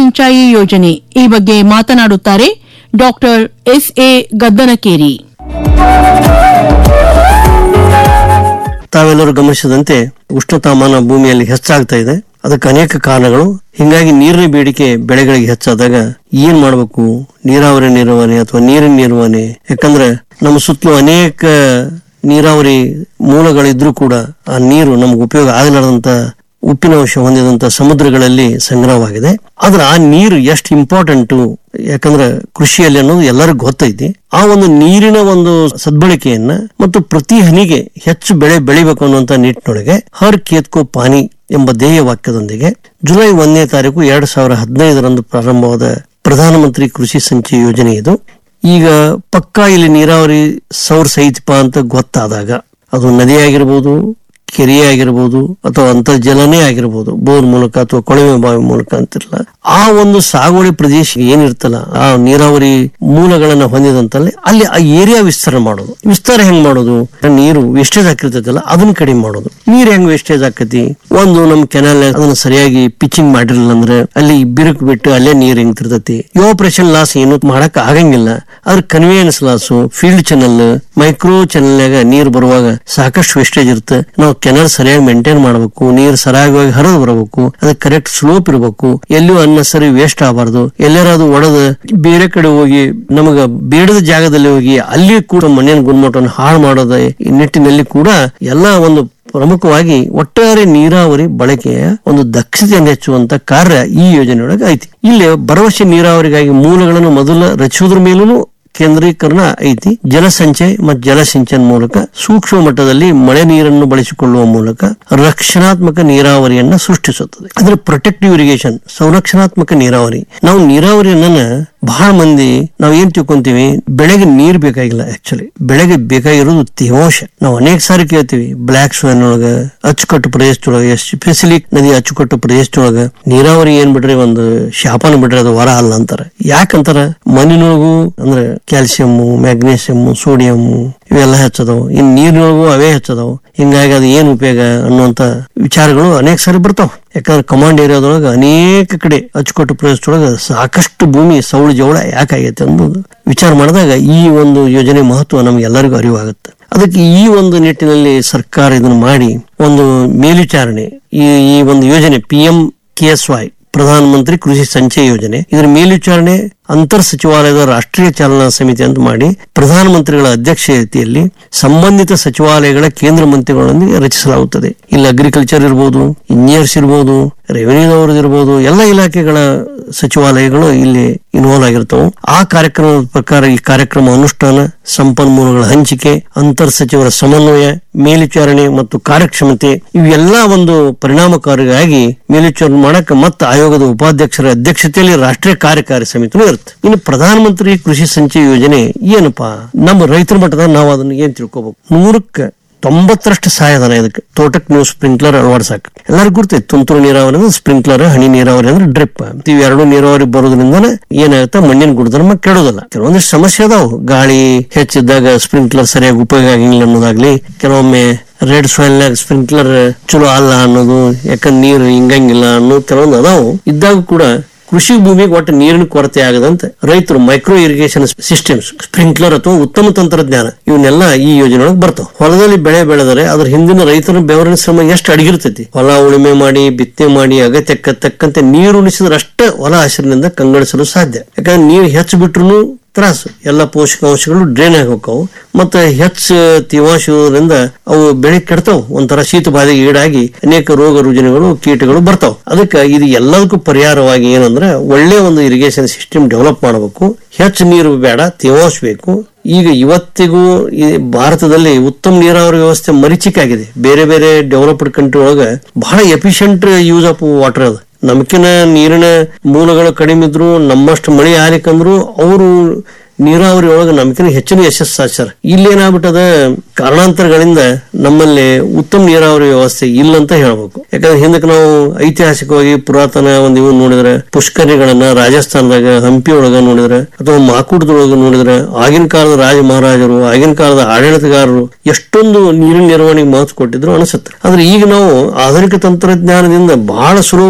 ಸಿಂಚಾಯಿ ಯೋಜನೆ ಈ ಬಗ್ಗೆ ಮಾತನಾಡುತ್ತಾರೆ ಡಾಕ್ಟರ್ ಎಸ್ಎ ಗದ್ದನಕೇರಿ ತಾವೆಲ್ಲರೂ ಗಮನಿಸಿದಂತೆ ಉಷ್ಣತಾಮಾನ ಭೂಮಿಯಲ್ಲಿ ಹೆಚ್ಚಾಗ್ತಾ ಇದೆ ಅದಕ್ಕೆ ಅನೇಕ ಕಾರಣಗಳು ಹಿಂಗಾಗಿ ನೀರಿನ ಬೇಡಿಕೆ ಬೆಳೆಗಳಿಗೆ ಹೆಚ್ಚಾದಾಗ ಏನ್ ಮಾಡಬೇಕು ನೀರಾವರಿ ನಿರ್ವಹಣೆ ಅಥವಾ ನೀರಿನ ನಿರ್ವಹಣೆ ಯಾಕಂದ್ರೆ ನಮ್ಮ ಸುತ್ತಲೂ ಅನೇಕ ನೀರಾವರಿ ಮೂಲಗಳಿದ್ರೂ ಕೂಡ ಆ ನೀರು ನಮ್ಗೆ ಉಪಯೋಗ ಆಗಲಾರದಂತ ಉಪ್ಪಿನ ಅಂಶ ಹೊಂದಿದಂತ ಸಮುದ್ರಗಳಲ್ಲಿ ಸಂಗ್ರಹವಾಗಿದೆ ಆದ್ರೆ ಆ ನೀರು ಎಷ್ಟು ಇಂಪಾರ್ಟೆಂಟ್ ಯಾಕಂದ್ರೆ ಕೃಷಿಯಲ್ಲಿ ಅನ್ನೋದು ಎಲ್ಲರಿಗೂ ಗೊತ್ತೈತಿ ಆ ಒಂದು ನೀರಿನ ಒಂದು ಸದ್ಬಳಕೆಯನ್ನ ಮತ್ತು ಪ್ರತಿ ಹನಿಗೆ ಹೆಚ್ಚು ಬೆಳೆ ಬೆಳಿಬೇಕು ಅನ್ನುವಂತ ನಿಟ್ಟಿನೊಳಗೆ ಹರ್ ಕೇತ್ಕೋ ಪಾನಿ ಎಂಬ ಧ್ಯೇಯ ವಾಕ್ಯದೊಂದಿಗೆ ಜುಲೈ ಒಂದನೇ ತಾರೀಕು ಎರಡ್ ಸಾವಿರ ಹದಿನೈದರಂದು ಪ್ರಾರಂಭವಾದ ಪ್ರಧಾನಮಂತ್ರಿ ಕೃಷಿ ಸಂಚಯ ಯೋಜನೆ ಇದು ಈಗ ಪಕ್ಕಾ ಇಲ್ಲಿ ನೀರಾವರಿ ಸೌರ್ ಸಹಿತಪ ಅಂತ ಗೊತ್ತಾದಾಗ ಅದು ನದಿ ಆಗಿರ್ಬೋದು ಕೆರೆ ಆಗಿರ್ಬೋದು ಅಥವಾ ಅಂತರ್ಜಲನೇ ಆಗಿರ್ಬೋದು ಬೋರ್ ಮೂಲಕ ಅಥವಾ ಕೊಳವೆ ಬಾವಿ ಮೂಲಕ ಅಂತಿರಲ್ಲ ಆ ಒಂದು ಸಾಗುವಳಿ ಪ್ರದೇಶ ಏನಿರ್ತಲ್ಲ ಆ ನೀರಾವರಿ ಮೂಲಗಳನ್ನ ಹೊಂದಿದಂತಲ್ಲಿ ಅಲ್ಲಿ ಆ ಏರಿಯಾ ವಿಸ್ತಾರ ಮಾಡೋದು ವಿಸ್ತಾರ ಹೆಂಗ್ ಮಾಡೋದು ನೀರು ವೇಸ್ಟೇಜ್ ಹಾಕಿರ್ತೈತಲ್ಲ ಅದನ್ನ ಕಡಿಮೆ ಮಾಡೋದು ನೀರ್ ಹೆಂಗ್ ವೇಸ್ಟೇಜ್ ಆಕತಿ ಒಂದು ನಮ್ ಕೆನಾಲ್ ಅದನ್ನ ಸರಿಯಾಗಿ ಪಿಚಿಂಗ್ ಮಾಡಿರಲಿಲ್ಲ ಅಂದ್ರೆ ಅಲ್ಲಿ ಬಿರುಕು ಬಿಟ್ಟು ಅಲ್ಲೇ ನೀರ್ ಹಿಂಗ್ತಿರ್ತೈತಿ ಯೋಪರೇಷನ್ ಲಾಸ್ ಏನು ಮಾಡಕ್ ಆಗಂಗಿಲ್ಲ ಅದ್ರ convenience loss field channel micro ಚಾನಲ್ನಾಗ ನೀರ್ ಬರುವಾಗ ಸಾಕಷ್ಟು ವೇಸ್ಟೇಜ್ ಇರುತ್ತೆ ನಾವು ಕೆನಲ್ ಸರಿಯಾಗಿ ಮೇಂಟೈನ್ ಮಾಡಬೇಕು ನೀರ್ ಸರಿಯಾಗಿ ಹರಿದು ಬರಬೇಕು ಅದಕ್ಕೆ ಕರೆಕ್ಟ್ ಸ್ಲೋಪ್ ಇರಬೇಕು ಎಲ್ಲಿಯೂ ಅನ್ನಸರಿ ವೇಸ್ಟ್ ಆಗಬಾರ್ದು ಎಲ್ಲಾರ ಅದು ಒಡೆದ ಬೇರೆ ಕಡೆ ಹೋಗಿ ನಮಗ ಬೇಡದ ಜಾಗದಲ್ಲಿ ಹೋಗಿ ಅಲ್ಲಿ ಕೂಡ ಮಣ್ಣಿನ ಗುಣಮಟ್ಟವನ್ನು ಹಾಳು ಮಾಡೋದ ಈ ನಿಟ್ಟಿನಲ್ಲಿ ಕೂಡ ಎಲ್ಲಾ ಒಂದು ಪ್ರಮುಖವಾಗಿ ಒಟ್ಟಾರೆ ನೀರಾವರಿ ಬಳಕೆಯ ಒಂದು ದಕ್ಷತೆಯನ್ನು ಹೆಚ್ಚುವಂತ ಕಾರ್ಯ ಈ ಯೋಜನೆಯೊಳಗೆ ಐತಿ ಇಲ್ಲಿ ಭರವಸೆ ನೀರಾವರಿಗಾಗಿ ಮೂಲಗಳನ್ನು ಮೊದಲು ರಚಿಸುವುದ್ರ ಮೇಲೂ ಕೇಂದ್ರೀಕರಣ ಐತಿ ಜಲಸಂಚಯ ಮತ್ತು ಜಲಸಿಂಚನ ಮೂಲಕ ಸೂಕ್ಷ್ಮ ಮಟ್ಟದಲ್ಲಿ ಮಳೆ ನೀರನ್ನು ಬಳಸಿಕೊಳ್ಳುವ ಮೂಲಕ ರಕ್ಷಣಾತ್ಮಕ ನೀರಾವರಿಯನ್ನ ಸೃಷ್ಟಿಸುತ್ತದೆ ಅಂದ್ರೆ ಪ್ರೊಟೆಕ್ಟಿವ್ ಇರಿಗೇಷನ್ ಸಂರಕ್ಷಣಾತ್ಮಕ ನೀರಾವರಿ ನಾವು ನೀರಾವರಿಯನ್ನ ಬಹಳ ಮಂದಿ ನಾವ್ ಏನ್ ತಿಳ್ಕೊಂತೀವಿ ಬೆಳೆಗೆ ನೀರ್ ಬೇಕಾಗಿಲ್ಲ ಆಕ್ಚುಲಿ ಬೆಳೆಗೆ ಬೇಕಾಗಿರೋದು ತೇವಾಂಶ ನಾವು ಅನೇಕ ಸಾರಿ ಕೇಳ್ತೀವಿ ಬ್ಲಾಕ್ ಸೋನ್ ಒಳಗ ಅಚ್ಚುಕಟ್ಟು ಪ್ರದೇಶದೊಳಗ ಎಸ್ಪೆಷಲಿ ನದಿ ಅಚ್ಚುಕಟ್ಟು ಪ್ರದೇಶದೊಳಗ ನೀರಾವರಿ ಏನ್ ಬಿಡ್ರಿ ಒಂದು ಶಾಪನ ಬಿಡ್ರಿ ಅದು ವರ ಅಲ್ಲ ಅಂತಾರ ಯಾಕಂತಾರ ಮಣ್ಣಿನೊಳಗು ಅಂದ್ರೆ ಕ್ಯಾಲ್ಸಿಯಂ ಮ್ಯಾಗ್ನೇಸಿಯಂ ಸೋಡಿಯಂ ಇವೆಲ್ಲ ಹೆಚ್ಚದವು ಇನ್ ನೀರಿನೊಳಗು ಅವೇ ಹೆಚ್ಚದವು ಹಿಂಗಾಗಿ ಅದು ಏನ್ ಉಪಯೋಗ ಅನ್ನುವಂತ ವಿಚಾರಗಳು ಅನೇಕ ಸಾರಿ ಬರ್ತಾವ ಯಾಕಂದ್ರೆ ಕಮಾಂಡ್ ಏರಿಯಾದೊಳಗ ಅನೇಕ ಕಡೆ ಅಚ್ಚುಕಟ್ಟು ಪ್ರದೇಶದೊಳಗ ಸಾಕಷ್ಟು ಭೂಮಿ ಸೌಳು ಜವಳ ಯಾಕಾಗೈತೆ ಅನ್ನೋದು ವಿಚಾರ ಮಾಡಿದಾಗ ಈ ಒಂದು ಯೋಜನೆ ಮಹತ್ವ ನಮ್ಗೆ ಎಲ್ಲರಿಗೂ ಅರಿವಾಗುತ್ತೆ ಅದಕ್ಕೆ ಈ ಒಂದು ನಿಟ್ಟಿನಲ್ಲಿ ಸರ್ಕಾರ ಇದನ್ನು ಮಾಡಿ ಒಂದು ಮೇಲ್ವಿಚಾರಣೆ ಈ ಈ ಒಂದು ಯೋಜನೆ P M K S Y ಪ್ರಧಾನ ಮಂತ್ರಿ ಕೃಷಿ ಸಂಚಯ ಯೋಜನೆ ಇದರ ಮೇಲ್ವಿಚಾರಣೆ ಅಂತರ್ ಸಚಿವಾಲಯದ ರಾಷ್ಟ್ರೀಯ ಚಾಲನಾ ಸಮಿತಿ ಅಂತ ಮಾಡಿ ಪ್ರಧಾನಮಂತ್ರಿಗಳ ಅಧ್ಯಕ್ಷತೆಯಲ್ಲಿ ಸಂಬಂಧಿತ ಸಚಿವಾಲಯಗಳ ಕೇಂದ್ರ ಮಂತ್ರಿಗಳೊಂದಿಗೆ ರಚಿಸಲಾಗುತ್ತದೆ ಇಲ್ಲಿ ಅಗ್ರಿಕಲ್ಚರ್ ಇರ್ಬೋದು ಇಂಜಿನಿಯರ್ಸ್ ಇರ್ಬೋದು ರೆವಿನ್ಯೂದವ್ರದ್ದು ಇರ್ಬೋದು ಎಲ್ಲ ಇಲಾಖೆಗಳ ಸಚಿವಾಲಯಗಳು ಇಲ್ಲಿ ಇನ್ವಾಲ್ವ್ ಆಗಿರ್ತವೆ ಆ ಕಾರ್ಯಕ್ರಮದ ಪ್ರಕಾರ ಈ ಕಾರ್ಯಕ್ರಮ ಅನುಷ್ಠಾನ ಸಂಪನ್ಮೂಲಗಳ ಹಂಚಿಕೆ ಅಂತರ್ ಸಚಿವರ ಸಮನ್ವಯ ಮೇಲ್ವಿಚಾರಣೆ ಮತ್ತು ಕಾರ್ಯಕ್ಷಮತೆ ಇವೆಲ್ಲ ಒಂದು ಪರಿಣಾಮಕಾರಿಯಾಗಿ ಮೇಲ್ವಿಚಾರಣೆ ಮಾಡಕ್ಕೆ ಮತ್ತು ಆಯೋಗದ ಉಪಾಧ್ಯಕ್ಷರ ಅಧ್ಯಕ್ಷತೆಯಲ್ಲಿ ರಾಷ್ಟ್ರೀಯ ಕಾರ್ಯಕಾರಿ ಸಮಿತಿನೂ ಇರುತ್ತೆ ಇನ್ನು ಪ್ರಧಾನಮಂತ್ರಿ ಕೃಷಿ ಸಂಚಯ ಯೋಜನೆ ಏನಪ್ಪಾ ನಮ್ಮ ರೈತರ ಮಟ್ಟದ ನಾವು ಅದನ್ನ ಏನ್ ತಿಳ್ಕೊಬೇಕು ನೂರಕ್ಕೆ ತೊಂಬತ್ತರಷ್ಟು ಸಹಾಯಧನ ಇದಕ್ಕೆ ತೋಟಕ್ಕೆ ನೀವು ಸ್ಪ್ರಿಂಕ್ಲರ್ ಅಳವಡಿಸಾಕ ಎಲ್ಲರಿಗೂ ಗುರ್ತೈತಿ ತುಂತುರು ನೀರಾವರಿ ಅಂದ್ರೆ ಸ್ಪ್ರಿಂಕ್ಲರ್ ಹನಿ ನೀರಾವರಿ ಅಂದ್ರೆ ಡ್ರಿಪ್ ಇವು ಎರಡು ನೀರಾವರಿ ಬರೋದ್ರಿಂದ ಏನಾಗುತ್ತೆ ಮಣ್ಣಿನ ಗುಣಧರ್ಮ ಕೆಡೋದಿಲ್ಲ ಕೆಲವೊಂದಿಷ್ಟು ಸಮಸ್ಯೆ ಅದಾವು ಗಾಳಿ ಹೆಚ್ಚಿದ್ದಾಗ ಸ್ಪ್ರಿಂಕ್ಲರ್ ಸರಿಯಾಗಿ ಉಪಯೋಗ ಆಗಿಲ್ಲ ಅನ್ನೋದಾಗ್ಲಿ ಕೆಲವೊಮ್ಮೆ ರೆಡ್ ಸಾಯಿಲ್ ಸ್ಪ್ರಿಂಕ್ಲರ್ ಚಲೋ ಅಲ್ಲ ಅನ್ನೋದು ಯಾಕಂದ್ರೆ ನೀರು ಹಿಂಗಂಗಿಲ್ಲ ಅನ್ನೋದು ಕೆಲವೊಂದು ಅದಾವು ಇದ್ದಾಗ ಕೂಡ ಕೃಷಿ ಭೂಮಿಗೆ ಒಟ್ಟು ನೀರಿನ ಕೊರತೆ ಆಗದಂತೆ ರೈತರು ಮೈಕ್ರೋ ಇರಿಗೇಷನ್ ಸಿಸ್ಟಮ್ಸ್ ಸ್ಪ್ರಿಂಕ್ಲರ್ ಅಥವಾ ಉತ್ತಮ ತಂತ್ರಜ್ಞಾನ ಇವನ್ನೆಲ್ಲ ಈ ಯೋಜನೆ ಒಳಗೆ ಬರ್ತಾವ ಹೊಲದಲ್ಲಿ ಬೆಳೆ ಬೆಳೆದರೆ ಅದ್ರ ಹಿಂದಿನ ರೈತರ ಬೆವರಿನ ಶ್ರಮ ಎಷ್ಟು ಅಡಗಿರ್ತೈತಿ ಹೊಲ ಉಳುಮೆ ಮಾಡಿ ಬಿತ್ತನೆ ಮಾಡಿ ಅಗತ್ಯಕ್ಕೆ ತಕ್ಕಂತೆ ನೀರು ಉಣಿಸಿದ್ರೆ ಅಷ್ಟೇ ಹೊಲ ಹಸಿರಿನಿಂದ ಕಂಗೊಳಿಸಲು ಸಾಧ್ಯ ಯಾಕಂದ್ರೆ ನೀರು ಹೆಚ್ಚು ಬಿಟ್ರು ತ್ರಾಸು ಎಲ್ಲ ಪೋಷಕಾಂಶಗಳು ಡ್ರೈನ್ ಆಗಿ ಹೋಗ್ತಾವು ಮತ್ತೆ ಹೆಚ್ಚು ತೇವಾಂಶ ಇರೋದ್ರಿಂದ ಅವು ಬೆಳೆ ಕೆಡ್ತಾವ್ ಒಂಥರ ಶೀತ ಬಾಧೆಗೆ ಈಡಾಗಿ ಅನೇಕ ರೋಗ ರುಜಿನಗಳು ಕೀಟಗಳು ಬರ್ತಾವ್ ಅದಕ್ಕೆ ಇದು ಎಲ್ಲದಕ್ಕೂ ಪರಿಹಾರವಾಗಿ ಏನಂದ್ರೆ ಒಳ್ಳೆ ಒಂದು ಇರಿಗೇಷನ್ ಸಿಸ್ಟಮ್ ಡೆವಲಪ್ ಮಾಡಬೇಕು ಹೆಚ್ಚು ನೀರು ಬೇಡ ತೇವಾಂಶ ಬೇಕು ಈಗ ಇವತ್ತಿಗೂ ಈ ಭಾರತದಲ್ಲಿ ಉತ್ತಮ ನೀರಾವರಿ ವ್ಯವಸ್ಥೆ ಮರೀಚಿಕಾಗಿದೆ ಬೇರೆ ಬೇರೆ ಡೆವಲಪ್ಡ್ ಕಂಟ್ರಿ ಒಳಗ ಬಹಳ ಎಫಿಷಿಯಂಟ್ ಯೂಸ್ ಆಫ್ ವಾಟರ್ ಅದ ನಮಕಿನ ನೀರಿನ ಮೂಲಗಳು ಕಡಿಮೆ ಇದ್ರು ನಮ್ಮಷ್ಟು ಮಳೆ ಆಗ್ಲಿಕ್ಕಂದ್ರು ಅವರು ನೀರಾವರಿ ಒಳಗೆ ನಮಕಿನ ಹೆಚ್ಚಿನ ಯಶಸ್ಸು ಸಾಧಿಸ್ಯಾರ ಇಲ್ಲಿ ಏನಾಗ್ಬಿಟ್ಟದ ಕಾರಣಾಂತರಗಳಿಂದ ನಮ್ಮಲ್ಲಿ ಉತ್ತಮ ನೀರಾವರಿ ವ್ಯವಸ್ಥೆ ಇಲ್ಲ ಅಂತ ಹೇಳ್ಬೇಕು ಯಾಕಂದ್ರೆ ಹಿಂದಕ್ಕೆ ನಾವು ಐತಿಹಾಸಿಕವಾಗಿ ಪುರಾತನ ಒಂದು ಇವು ನೋಡಿದ್ರೆ ಪುಷ್ಕರಿಗಳನ್ನ ರಾಜಸ್ಥಾನದಾಗ ಹಂಪಿ ಒಳಗ ನೋಡಿದ್ರೆ ಅಥವಾ ಮಾಕೂಟದೊಳಗ ನೋಡಿದ್ರೆ ಆಗಿನ ಕಾಲದ ರಾಜ ಮಹಾರಾಜರು ಆಗಿನ ಕಾಲದ ಆಡಳಿತಗಾರರು ಎಷ್ಟೊಂದು ನೀರಿನ ನಿರ್ವಹಣೆಗೆ ಮಹತ್ವ ಕೊಟ್ಟಿದ್ರು ಅನಿಸುತ್ತೆ ಆದ್ರೆ ಈಗ ನಾವು ಆಧುನಿಕ ತಂತ್ರಜ್ಞಾನದಿಂದ ಬಹಳ ಸುಲಭ